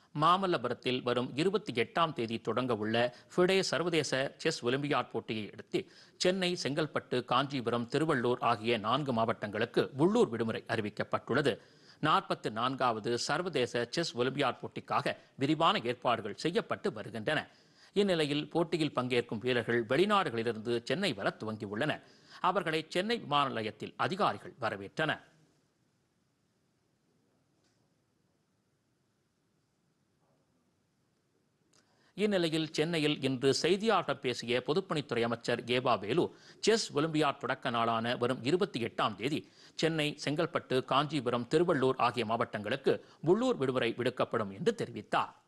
மாமல்லபுரத்தில் வரும் இருபத்தி எட்டாம் தேதி தொடங்க உள்ள ஃபிடே சர்வதேச செஸ் ஒலிம்பியாட் போட்டியை அடுத்து சென்னை செங்கல்பட்டு காஞ்சிபுரம் திருவள்ளூர் ஆகிய நான்கு மாவட்டங்களுக்கு உள்ளூர் விடுமுறை அறிவிக்கப்பட்டுள்ளது நாற்பத்து நான்காவது சர்வதேச செஸ் ஒலிம்பியாட் போட்டிக்காக விரிவான ஏற்பாடுகள் செய்யப்பட்டு வருகின்றன இந்நிலையில் போட்டியில் பங்கேற்கும் வீரர்கள் வெளிநாடுகளிலிருந்து சென்னை வர துவங்கியுள்ளனர் அவர்களை சென்னை விமான நிலையத்தில் அதிகாரிகள் வரவேற்றனர் இந்நிலையில் சென்னையில் இன்று செய்தியாளர் பேசிய பொதுப்பணித்துறை அமைச்சர் கேபா வேலு செஸ் ஒலிம்பியாட் தொடக்க நாளான வரும் இருபத்தி எட்டாம் தேதி சென்னை செங்கல்பட்டு காஞ்சிபுரம் திருவள்ளூர் ஆகிய மாவட்டங்களுக்கு உள்ளூர் விடுமுறை விடுக்கப்படும் என்று தெரிவித்தார்